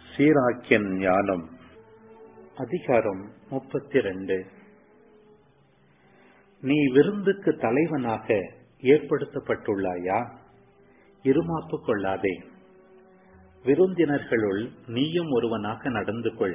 சீராக்கியன் ஞானம் அதிகாரம் முப்பத்தி ரெண்டு நீ விருந்துக்கு தலைவனாக ஏற்படுத்தப்பட்டுள்ளாயா இருமாப்பு கொள்ளாதே விருந்தினர்களுள் நீயும் ஒருவனாக நடந்து கொள்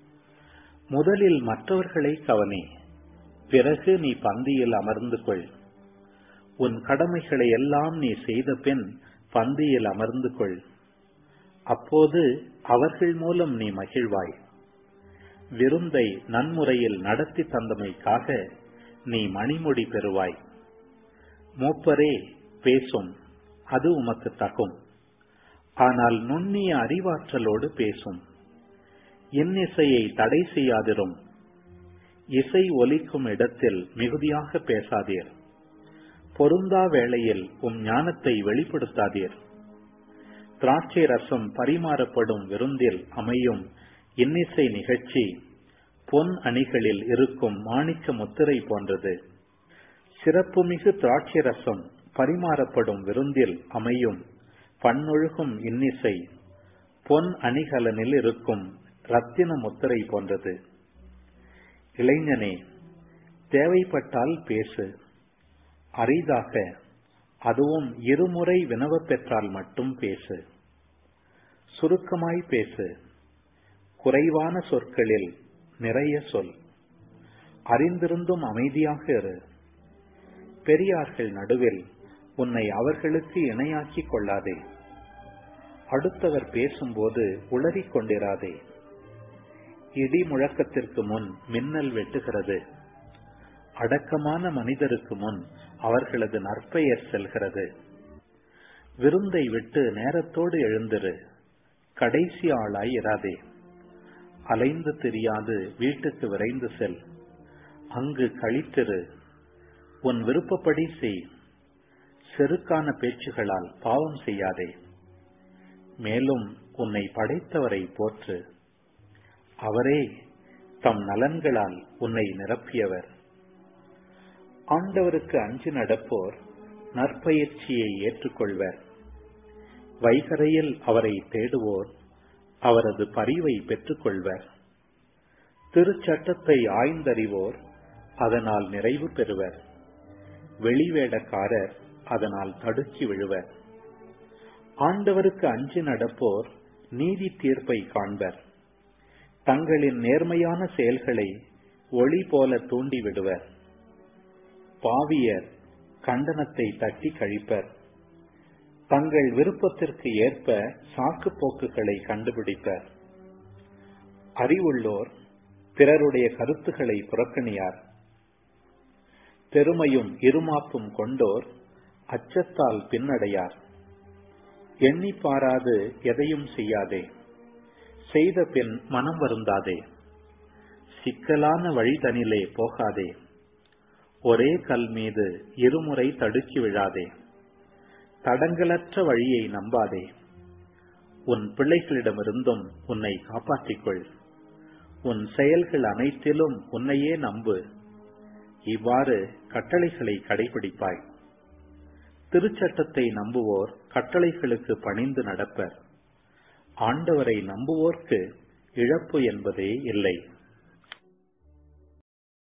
முதலில் மற்றவர்களை கவனி பிறகு நீ பந்தியில் அமர்ந்து கொள் உன் கடமைகளை எல்லாம் நீ செய்த பின் பந்தியில் அமர்ந்து கொள் அப்போது அவர்கள் மூலம் நீ மகிழ்வாய் விருந்தை நன்முறையில் நடத்தி தந்தமைக்காக நீ மணிமொழி பெறுவாய் மூப்பரே பேசும் அது உமக்கு தகும் ஆனால் நுண்ணிய அறிவாற்றலோடு பேசும் இன்னிசையை தடை செய்யாதிரும் இசை ஒலிக்கும் இடத்தில் மிகுதியாக பேசாதீர் பொருந்தா வேளையில் உம் ஞானத்தை வெளிப்படுத்தாதீர் திராட்சை ரசம் பரிமாறப்படும் விருந்தில் அமையும் இன்னிசை நிகழ்ச்சி பொன் அணிகளில் இருக்கும் மாணிக்க முத்திரை போன்றது சிறப்புமிகு திராட்சை ரசம் பரிமாறப்படும் விருந்தில் அமையும் பன்னொழுகும் இன்னிசை பொன் அணிகலனில் இருக்கும் ரத்தின முத்திரை போன்றது இளைஞனே தேவைப்பட்டால் பேசு அரிதாக அதுவும் இருமுறை வினவ பெற்றால் மட்டும் பேசு சுருக்கமாய் பேசு குறைவான சொற்களில் நிறைய சொல் அறிந்திருந்தும் அமைதியாக இரு பெரியார்கள் நடுவில் உன்னை அவர்களுக்கு இணையாக்கிக் கொள்ளாதே அடுத்தவர் பேசும்போது உளறிக் கொண்டிராதே இடி முழக்கத்திற்கு முன் மின்னல் வெட்டுகிறது அடக்கமான மனிதருக்கு முன் அவர்களது நற்பெயர் செல்கிறது விருந்தை விட்டு நேரத்தோடு எழுந்திரு கடைசி ஆளாய் இராதே அலைந்து தெரியாது வீட்டுக்கு விரைந்து செல் அங்கு கழித்திரு உன் விருப்பப்படி செய் செருக்கான பேச்சுகளால் பாவம் செய்யாதே மேலும் உன்னை படைத்தவரை போற்று அவரே தம் நலன்களால் உன்னை நிரப்பியவர் ஆண்டவருக்கு அஞ்சு நடப்போர் நற்பயிற்சியை ஏற்றுக்கொள்வர் வைகரையில் அவரை தேடுவோர் அவரது பரிவை பெற்றுக்கொள்வர் திருச்சட்டத்தை ஆய்ந்தறிவோர் அதனால் நிறைவு பெறுவர் வெளிவேடக்காரர் அதனால் தடுக்கி விழுவர் ஆண்டவருக்கு அஞ்சு நடப்போர் நீதி தீர்ப்பை காண்பர் தங்களின் நேர்மையான செயல்களை ஒளி போல தூண்டி விடுவர் பாவியர் கண்டனத்தை தட்டி கழிப்பர் தங்கள் விருப்பத்திற்கு ஏற்ப சாக்கு போக்குகளை கண்டுபிடிப்பர் அறிவுள்ளோர் பிறருடைய கருத்துக்களை புறக்கணியார் பெருமையும் இருமாப்பும் கொண்டோர் அச்சத்தால் பின்னடையார் எண்ணி பாராது எதையும் செய்யாதே செய்த பின் மனம் வருந்தாதே சிக்கலான வழிதனிலே போகாதே ஒரே கல் மீது இருமுறை தடுக்கி விழாதே தடங்களற்ற வழியை நம்பாதே உன் பிள்ளைகளிடமிருந்தும் உன்னை காப்பாற்றிக்கொள் உன் செயல்கள் அனைத்திலும் உன்னையே நம்பு இவ்வாறு கட்டளைகளை கடைபிடிப்பாய் திருச்சட்டத்தை நம்புவோர் கட்டளைகளுக்கு பணிந்து நடப்பர் ஆண்டவரை நம்புவோர்க்கு இழப்பு என்பதே இல்லை